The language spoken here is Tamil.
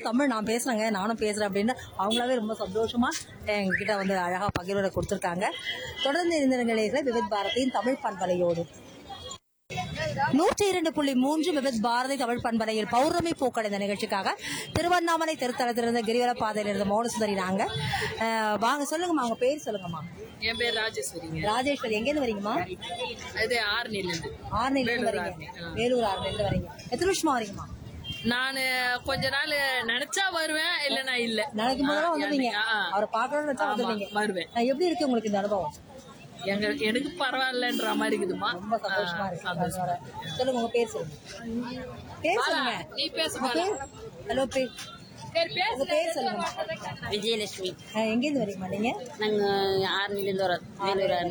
தமிழ் நான் பேசுறேங்க நானும் பேசுறேன் அப்படின்னு அவங்களாவே ரொம்ப சந்தோஷமா எங்ககிட்ட வந்து அழகா பகிர்வுரை கொடுத்துருக்காங்க தொடர்ந்து இந்த நிலையத்தில் விவித் பாரதியின் தமிழ் பண்பலையோடு நூற்றி இரண்டு புள்ளி மூன்று விவித் பாரதி தமிழ் பண்பலையில் பௌர்ணமி பூக்கள் இந்த நிகழ்ச்சிக்காக திருவண்ணாமலை திருத்தலத்திலிருந்து கிரிவல பாதையில இருந்த மோனசுந்தரி நாங்க அஹ், வாங்க சொல்லுங்கம்மா உங்க பேர் சொல்லுங்கம்மா என் பேர் ராஜேஸ்வரிங்க ராஜேஸ்வரி எங்கேருந்து வரீங்கம்மா அது ஆர்னில இருந்து ஆர்நெல்ல இருந்து வேலூர் வரீங்க ஆர்நெல், ஆ. வேலூர் ஆர்நெல்ல வரீங்க எத்தனை வருஷமா வரீங்கம்மா நான் கொஞ்ச நாள் நினைச்சா வருவேன் இல்லனா இல்ல நாளைக்கு முதல்ல வந்துருவீங்க ஆ, ஆ. அவரை பார்க்கணும்னு நினைச்சா ஆமா, வந்துருவீங்க வருவேன். அஹ், எப்படி இருக்கு உங்களுக்கு இந்த அனுபவம் எங்க எனக்கு பரவாயில்லன்ற மாதிரி இருக்குதுமா ரொம்ப சந்தோஷமா ஆ, இருக்கு சந்தோஷமா அதோட. சொல்லுங்க உங்க பேர் சொல்லுங்க பேர் சொல்லுங்க நீ பேச உங்க பேர் ஹலோ பேர் பேர் பேச உங்க பேர் சொல்லுங்க விஜயலட்சுமி அஹ், எங்கேருந்து வரீங்கம்மா நீங்க நாங்க ஆர்மிலேருந்து வரோம் வேலூர் ஆர்மி